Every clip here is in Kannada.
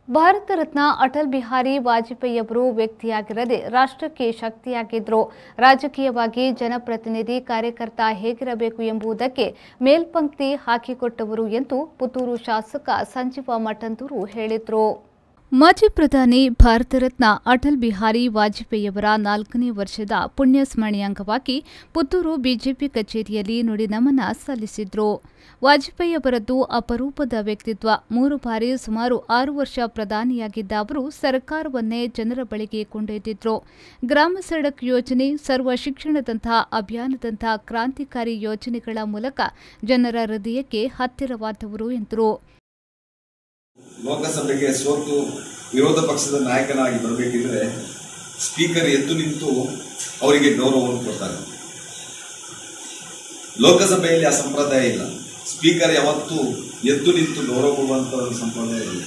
ಭಾರತ ರತ್ನ ಅಟಲ್ ಬಿಹಾರಿ ವಾಜಪೇಯಿಯವರು ವ್ಯಕ್ತಿಯಾಗಿರದೆ ರಾಷ್ಟ್ರಕ್ಕೆ ಶಕ್ತಿಯಾಗಿದ್ದರು ರಾಜಕೀಯವಾಗಿ ಜನಪ್ರತಿನಿಧಿ ಕಾರ್ಯಕರ್ತ ಹೇಗಿರಬೇಕು ಎಂಬುದಕ್ಕೆ ಮೇಲ್ಪಂಕ್ತಿ ಹಾಕಿಕೊಟ್ಟವರು ಎಂದು ಪುತ್ತೂರು ಶಾಸಕ ಸಂಜೀವ ಮಠಂದೂರು ಹೇಳಿದರು ಮಾಜಿ ಪ್ರಧಾನಿ ಭಾರತ ರತ್ನ ಅಟಲ್ ಬಿಹಾರಿ ವಾಜಪೇಯಿಯವರ ನಾಲ್ಕನೇ ವರ್ಷದ ಪುಣ್ಯ ಸ್ಮರಣೆ ಅಂಗವಾಗಿ ಪುತ್ತೂರು ಬಿಜೆಪಿ ಕಚೇರಿಯಲ್ಲಿ ನುಡಿನಮನ ಸಲ್ಲಿಸಿದ್ರು ವಾಜಪೇಯಿ ಅವರದ್ದು ಅಪರೂಪದ ವ್ಯಕ್ತಿತ್ವ ಮೂರು ಬಾರಿ ಸುಮಾರು ಆರು ವರ್ಷ ಪ್ರಧಾನಿಯಾಗಿದ್ದ ಅವರು ಸರ್ಕಾರವನ್ನೇ ಜನರ ಬಳಿಗೆ ಕೊಂಡೊಯ್ದಿದ್ರು ಗ್ರಾಮ ಸಡಕ್ ಯೋಜನೆ ಸರ್ವ ಶಿಕ್ಷಣದಂತಹ ಅಭಿಯಾನದಂತಹ ಕ್ರಾಂತಿಕಾರಿ ಯೋಜನೆಗಳ ಮೂಲಕ ಜನರ ಹೃದಯಕ್ಕೆ ಹತ್ತಿರವಾದವರು ಎಂದರು ಲೋಕಸಭೆಗೆ ಸೋತು ವಿರೋಧ ಪಕ್ಷದ ನಾಯಕನಾಗಿ ಬರಬೇಕಿದ್ರೆ ಸ್ಪೀಕರ್ ಎದ್ದು ನಿಂತು ಅವರಿಗೆ ಗೌರವವನ್ನು ಕೊಡ್ತಾರೆ ಲೋಕಸಭೆಯಲ್ಲಿ ಆ ಸಂಪ್ರದಾಯ ಇಲ್ಲ ಸ್ಪೀಕರ್ ಯಾವತ್ತೂ ಎದ್ದು ನಿಂತು ಗೌರವ ಕೊಡುವಂತ ಒಂದು ಸಂಪ್ರದಾಯ ಇಲ್ಲ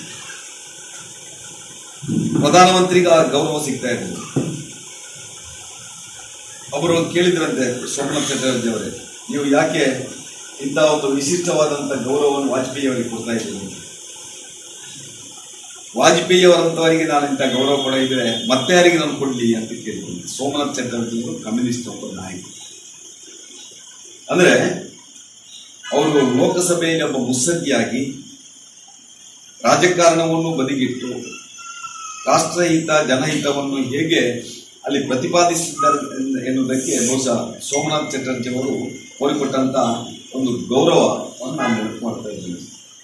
ಪ್ರಧಾನಮಂತ್ರಿಗೆ ಆ ಗೌರವ ಸಿಗ್ತಾ ಇರಲಿಲ್ಲ ಅವರು ಕೇಳಿದ್ರಂತೆ ಸೋಮನಾಥ್ ಚಟರ್ಜಿ ಅವರೇ ನೀವು ಯಾಕೆ ಇಂಥ ಒಂದು ವಿಶಿಷ್ಟವಾದಂಥ ಗೌರವವನ್ನು ವಾಜಪೇಯಿ ಅವರಿಗೆ ಕೊಡ್ತಾ ಇದ್ದೀರಿ ವಾಜಪೇಯಿ ಅವರಂತವರಿಗೆ ನಾನು ಇಂಥ ಗೌರವ ಕೊಡಿದ್ರೆ ಮತ್ತೆ ಯಾರಿಗೆ ನಾನು ಕೊಡ್ಲಿ ಅಂತ ಕೇಳಿದ್ದೀನಿ ಸೋಮನಾಥ್ ಚಟರ್ಜಿ ಅವರು ಕಮ್ಯುನಿಸ್ಟ್ ಒಬ್ಬ ನಾಯಕ ಅಂದ್ರೆ ಅವರು ಲೋಕಸಭೆಯಲ್ಲಿ ಒಬ್ಬ ಮುತ್ಸದ್ದಿಯಾಗಿ ರಾಜಕಾರಣವನ್ನು ಬದಿಗಿಟ್ಟು ರಾಷ್ಟ್ರಹಿತ ಜನಹಿತವನ್ನು ಹೇಗೆ ಅಲ್ಲಿ ಪ್ರತಿಪಾದಿಸಿದ್ದಾರೆ ಎನ್ನುವುದಕ್ಕೆ ಬಹುಶಃ ಸೋಮನಾಥ್ ಚಟರ್ಜಿ ಅವರು ಕೋರಿಕೊಟ್ಟಂತ ಒಂದು ಗೌರವವನ್ನು ನಾನು ನೆನಪು ಮಾಡ್ತಾ ಇದ್ದೀನಿ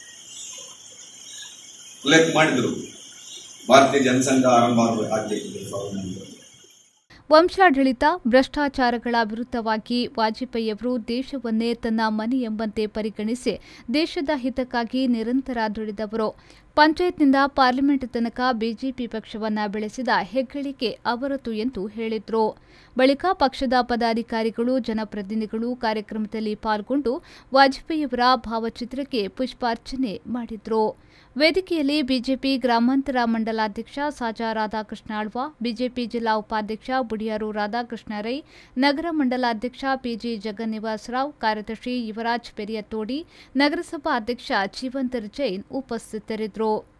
ಉಲ್ಲೇಖ ಮಾಡಿದರು ಭಾರತೀಯ ಜನಸಂಘ ಆರಂಭ ಆಗಬೇಕಿದೆ ಸಾವಿರದ ಒಂಬೈನೂರ ವಂಶಾಡಳಿತ ಭ್ರಷ್ಟಾಚಾರಗಳ ವಿರುದ್ಧವಾಗಿ ವಾಜಪೇಯಿಯವರು ದೇಶವನ್ನೇ ತನ್ನ ಮನೆ ಎಂಬಂತೆ ಪರಿಗಣಿಸಿ ದೇಶದ ಹಿತಕ್ಕಾಗಿ ನಿರಂತರ ದುಡಿದವರು ಪಂಚಾಯತ್ನಿಂದ ಪಾರ್ಲಿಮೆಂಟ್ ತನಕ ಬಿಜೆಪಿ ಪಕ್ಷವನ್ನ ಬೆಳೆಸಿದ ಹೆಗ್ಗಳಿಕೆ ಅವರದು ಎಂದು ಹೇಳಿದ್ರು ಬಳಿಕ ಪಕ್ಷದ ಪದಾಧಿಕಾರಿಗಳು ಜನಪ್ರತಿನಿಧಿಗಳು ಕಾರ್ಯಕ್ರಮದಲ್ಲಿ ಪಾಲ್ಗೊಂಡು ವಾಜಪೇಯಿಯವರ ಭಾವಚಿತ್ರಕ್ಕೆ ಪುಷ್ಪಾರ್ಚನೆ ಮಾಡಿದ್ರು ವೇದಿಕೆಯಲ್ಲಿ ಬಿಜೆಪಿ ಗ್ರಾಮಾಂತರ ಮಂಡಲಾಧ್ಯಕ್ಷ ಸಾಜಾ ರಾಧಾಕೃಷ್ಣ ಆಳ್ವ ಬಿಜೆಪಿ ಜಿಲ್ಲಾ ಉಪಾಧ್ಯಕ್ಷ ಬುಡಿಯಾರು ರಾಧಾಕೃಷ್ಣ ರೈ ನಗರ ಮಂಡಲಾಧ್ಯಕ್ಷ ಪಿಜಿ ಜಗನ್ನಿವಾಸ್ ರಾವ್ ಕಾರ್ಯದರ್ಶಿ ಯುವರಾಜ್ ಪೆರಿಯತ್ತೋಡಿ ನಗರಸಭಾ ಅಧ್ಯಕ್ಷ ಜೀವಂತರ್ ಜೈನ್ ಉಪಸ್ಥಿತರಿದ್ದರು